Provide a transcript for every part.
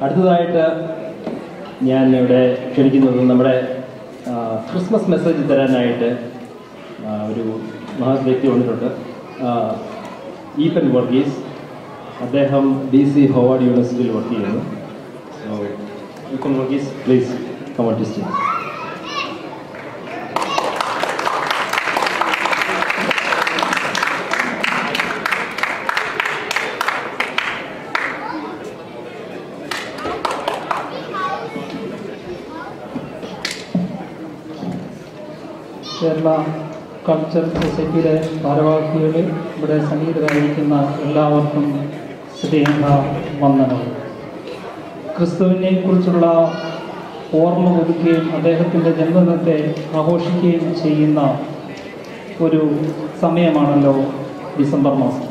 അടുത്തതായിട്ട് ഞാൻ ഇവിടെ ക്ഷണിക്കുന്നത് നമ്മുടെ ആ, ക്രിസ്മസ് മെസ്സേജ് തരാനായിട്ട് ആ, ഒരു മഹത് വ്യക്തി വന്നിട്ടുണ്ട് ആ, ഈപ്പൻ വർഗീസ് അദ്ദേഹം ഡി സി ഹോവാർഡ് യൂണിവേഴ്സിറ്റിയിൽ വർക്ക് ചെയ്യുന്നു so Eapen Varghese please come on to stage Kerala culture സൊസൈറ്റിയുടെ ഭാരവാഹികളെ ഇവിടെ സംഗീതരായിരിക്കുന്ന എല്ലാവർക്കും സ്നേഹ വന്ദനം ക്രിസ്തുവിനെ കുറിച്ചുള്ള ഓർമ്മ പുതുക്കുകയും അദ്ദേഹത്തിൻ്റെ ജന്മദിനത്തെ ആഘോഷിക്കുകയും ചെയ്യുന്ന ഒരു സമയമാണല്ലോ ഡിസംബർ മാസം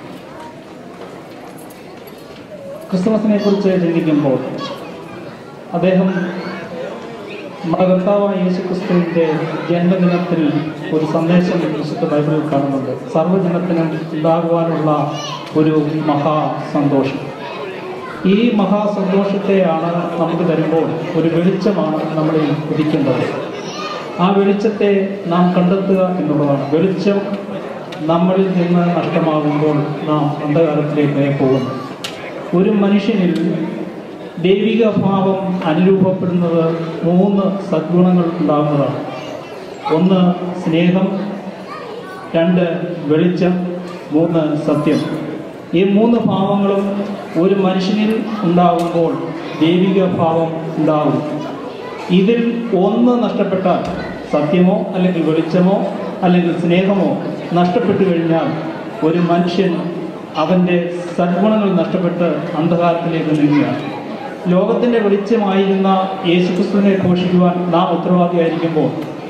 ക്രിസ്മസിനെ കുറിച്ച് ചിന്തിക്കുമ്പോൾ അദ്ദേഹം നമ്മുടെ കർത്താവായ യേശു ക്രിസ്തുവിൻ്റെ ജന്മദിനത്തിൽ ഒരു സന്ദേശം വിശുദ്ധ ബൈബിളിൽ കാണുന്നുണ്ട് സർവ്വജനത്തിനും ഉണ്ടാകുവാനുള്ള ഒരു മഹാ സന്തോഷം ഈ മഹാസന്തോഷത്തെയാണ് നമുക്ക് തരുമ്പോൾ ഒരു വെളിച്ചമാണ് നമ്മളിൽ ഉദിക്കേണ്ടത് ആ വെളിച്ചത്തെ നാം കണ്ടെത്തുക എന്നുള്ളതാണ് വെളിച്ചം നമ്മളിൽ നിന്ന് നഷ്ടമാകുമ്പോൾ നാം അന്ധകാരത്തിലേക്ക് പോകുന്നു ഒരു മനുഷ്യനിൽ ദൈവിക ഭാവം അനുരൂപപ്പെടുന്നത് മൂന്ന് സദ്ഗുണങ്ങൾ ഉണ്ടാകുന്നതാണ് ഒന്ന് സ്നേഹം രണ്ട് വെളിച്ചം മൂന്ന് സത്യം ഈ മൂന്ന് ഭാവങ്ങളും ഒരു മനുഷ്യനിൽ ഉണ്ടാകുമ്പോൾ ദൈവിക ഭാവം ഉണ്ടാകും ഇതിൽ ഒന്ന് നഷ്ടപ്പെട്ടാൽ സത്യമോ അല്ലെങ്കിൽ വെളിച്ചമോ അല്ലെങ്കിൽ സ്നേഹമോ നഷ്ടപ്പെട്ടു കഴിഞ്ഞാൽ ഒരു മനുഷ്യൻ അവൻ്റെ സദ്ഗുണങ്ങൾ നഷ്ടപ്പെട്ട് അന്ധകാരത്തിലേക്ക് നീങ്ങുകയാണ് ലോകത്തിൻ്റെ വെളിച്ചമായിരുന്ന യേശുക്രിസ്തുവിനെ ഘോഷിക്കുവാൻ നാം ഉത്തരവാദിയായിരിക്കുമ്പോൾ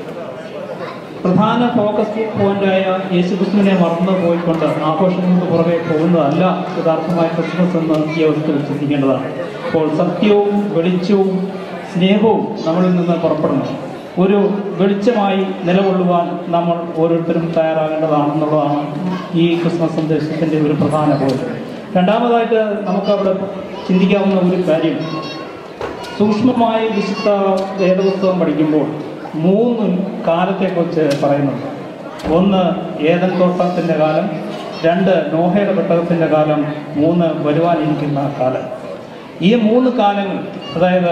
പ്രധാന ഫോക്കസ് പോയിന്റായ യേശുക്രിസ്തുവിനെ മറന്നു പോയിക്കൊണ്ട് ആഘോഷങ്ങൾക്ക് പുറകെ പോകുന്നതല്ല യഥാർത്ഥമായ ക്രിസ്മസ് എന്ന് ഈ അവസ്ഥയിൽ ചിന്തിക്കേണ്ടതാണ് അപ്പോൾ സത്യവും വെളിച്ചവും സ്നേഹവും നമ്മളിൽ നിന്ന് പുറപ്പെടണം ഒരു വെളിച്ചമായി നിലകൊള്ളുവാൻ നമ്മൾ ഓരോരുത്തരും തയ്യാറാകേണ്ടതാണെന്നുള്ളതാണ് ഈ ക്രിസ്മസ് സന്ദേശത്തിൻ്റെ ഒരു പ്രധാന പോയിന്റ് രണ്ടാമതായിട്ട് നമുക്കവിടെ ചിന്തിക്കാവുന്ന ഒരു കാര്യം സൂക്ഷ്മമായി വിശുദ്ധ വേദപുസ്തകം പഠിക്കുമ്പോൾ മൂന്ന് കാലത്തെക്കുറിച്ച് പറയുന്നുണ്ട് ഒന്ന് ഏതൻ തോട്ടത്തിൻ്റെ കാലം രണ്ട് നോഹയുടെ പെട്ടകത്തിൻ്റെ കാലം മൂന്ന് വരുവാനിരിക്കുന്ന കാലം ഈ മൂന്ന് കാലങ്ങൾ അതായത്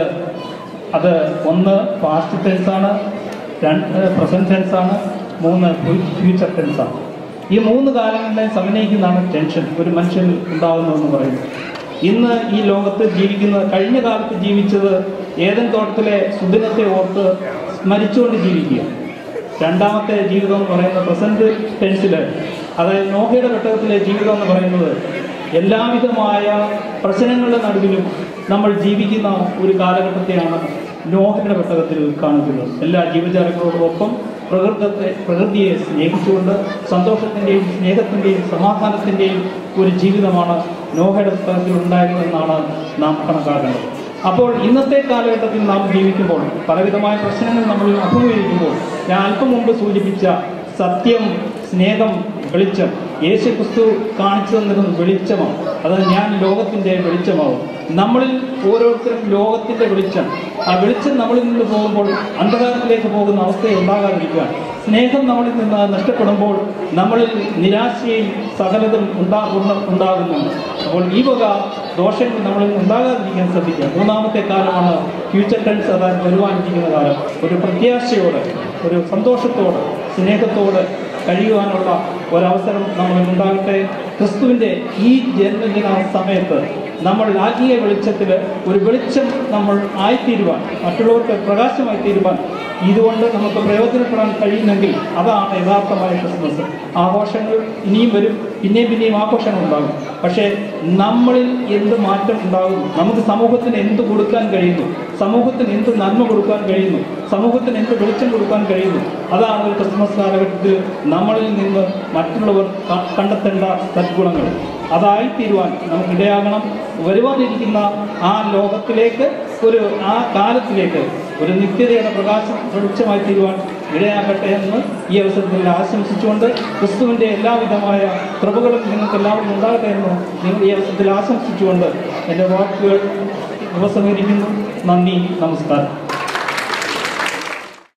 അത് ഒന്ന് പാസ്റ്റ് ടെൻസാണ് രണ്ട് പ്രസൻറ്റ് ടെൻസാണ് മൂന്ന് ഫ്യൂച്ചർ ടെൻസാണ് ഈ മൂന്ന് കാലങ്ങളിലെ സമന്വയിക്കുന്നതാണ് ടെൻഷൻ ഒരു മനുഷ്യനിൽ ഉണ്ടാകുന്നതെന്ന് പറയുന്നത് ഇന്ന് ഈ ലോകത്ത് ജീവിക്കുന്ന കഴിഞ്ഞ കാലത്ത് ജീവിച്ചത് ഏതൻ തോട്ടത്തിലെ സുദിനത്തെ ഓർത്ത് സ്മരിച്ചുകൊണ്ട് ജീവിക്കുക രണ്ടാമത്തെ ജീവിതം എന്ന് പറയുന്നത് പ്രസന്റ് ടെൻസിൽ അതായത് നോഹയുടെ ഘട്ടത്തിലെ ജീവിതം എന്ന് പറയുന്നത് എല്ലാവിധമായ പ്രശ്നങ്ങളുടെ നടുവിലും നമ്മൾ ജീവിക്കുന്ന ഒരു കാലഘട്ടത്തെയാണ് നോഹയുടെ ഘട്ടത്തിൽ കാണിക്കുന്നത് എല്ലാ ജീവജാലങ്ങളോടൊപ്പം പ്രകൃതത്തെ പ്രകൃതിയെ സ്നേഹിച്ചുകൊണ്ട് സന്തോഷത്തിൻ്റെയും സ്നേഹത്തിൻ്റെയും സമാധാനത്തിൻ്റെയും ഒരു ജീവിതമാണ് നോഹയുടെ പുസ്തകത്തിൽ ഉണ്ടായിരുന്നതെന്നാണ് നാം കണക്കാക്കേണ്ടത് അപ്പോൾ ഇന്നത്തെ കാലഘട്ടത്തിൽ നാം ജീവിക്കുമ്പോൾ പലവിധമായ പ്രശ്നങ്ങൾ നമ്മൾ അഭിമുഖീകരിക്കുമ്പോൾ ഞാൻ അല്പം മുമ്പ് സൂചിപ്പിച്ച സത്യം സ്നേഹം വെളിച്ചം യേശു ക്രിസ്തു കാണിച്ചു തന്നിരുന്നത് വെളിച്ചമാണ് അത് ഞാൻ ലോകത്തിൻ്റെ വെളിച്ചമാവും നമ്മളിൽ ഓരോരുത്തരും ലോകത്തിൻ്റെ വെളിച്ചം ആ വെളിച്ചം നമ്മളിൽ നിന്ന് പോകുമ്പോൾ അന്ധകാരത്തിലേക്ക് പോകുന്ന അവസ്ഥയെ ഉണ്ടാകാതിരിക്കുക സ്നേഹം നമ്മളിൽ നിന്ന് നഷ്ടപ്പെടുമ്പോൾ നമ്മളിൽ നിരാശയും സകലതും ഉണ്ടാകുന്ന ഉണ്ടാകുന്നുണ്ട് അപ്പോൾ ഈ വക ദോഷങ്ങൾ നമ്മളിൽ നിന്ന് ഉണ്ടാകാതിരിക്കാൻ ശ്രദ്ധിക്കുക മൂന്നാമത്തെ കാലമാണ് ഫ്യൂച്ചർ ടെൻസ് അതായത് വരുവാനിരിക്കുന്ന കാലം ഒരു പ്രത്യാശയോടെ ഒരു സന്തോഷത്തോടെ സ്നേഹത്തോടെ കഴിയുവാനുള്ള ഒരവസരം നമ്മളിൽ ഉണ്ടാകട്ടെ ക്രിസ്തുവിൻ്റെ ഈ ജന്മദിന സമയത്ത് നമ്മൾ ആത്മീയ വെളിച്ചത്തിൽ ഒരു വെളിച്ചം നമ്മൾ ആയിത്തീരുവാൻ മറ്റുള്ളവർക്ക് പ്രകാശമായി തീരുവാൻ ഇതുകൊണ്ട് നമുക്ക് പ്രയോജനപ്പെടാൻ കഴിയുന്നെങ്കിൽ അതാണ് യഥാർത്ഥമായ ക്രിസ്മസ് ആഘോഷങ്ങൾ ഇനിയും വരും പിന്നെയും പിന്നെയും ആഘോഷങ്ങൾ ഉണ്ടാകും പക്ഷേ നമ്മളിൽ എന്ത് മാറ്റം ഉണ്ടാകും നമുക്ക് സമൂഹത്തിന് എന്ത് കൊടുക്കാൻ കഴിയുന്നു സമൂഹത്തിന് എന്ത് നന്മ കൊടുക്കാൻ കഴിയുന്നു സമൂഹത്തിന് എന്ത് വെളിച്ചം കൊടുക്കാൻ കഴിയുന്നു അതാണ് ഒരു ക്രിസ്മസ് കാലഘട്ടത്തിൽ നമ്മളിൽ നിന്ന് മറ്റുള്ളവർ ക- കണ്ടെത്തേണ്ട സദ്ഗുണങ്ങൾ അതായിത്തീരുവാൻ നമുക്ക് ഇടയാകണം വരുവാനിരിക്കുന്ന ആ ലോകത്തിലേക്ക് ഒരു ആ കാലത്തിലേക്ക് ഒരു നിത്യതയുടെ പ്രകാശം വെളിച്ചമായി തീരുവാൻ ഇടയാകട്ടെ എന്ന് ഈ അവസരത്തിൽ ആശംസിച്ചുകൊണ്ട് ക്രിസ്തുവിൻ്റെ എല്ലാവിധമായ കൃപകളും നിങ്ങൾക്ക് എല്ലാവർക്കും ഉണ്ടാകട്ടെ എന്ന് നിങ്ങൾ ഈ അവസരത്തിൽ ആശംസിച്ചുകൊണ്ട് എൻ്റെ വാക്കുകൾ ഉപസംഹരിക്കുന്നു നന്ദി നമസ്കാരം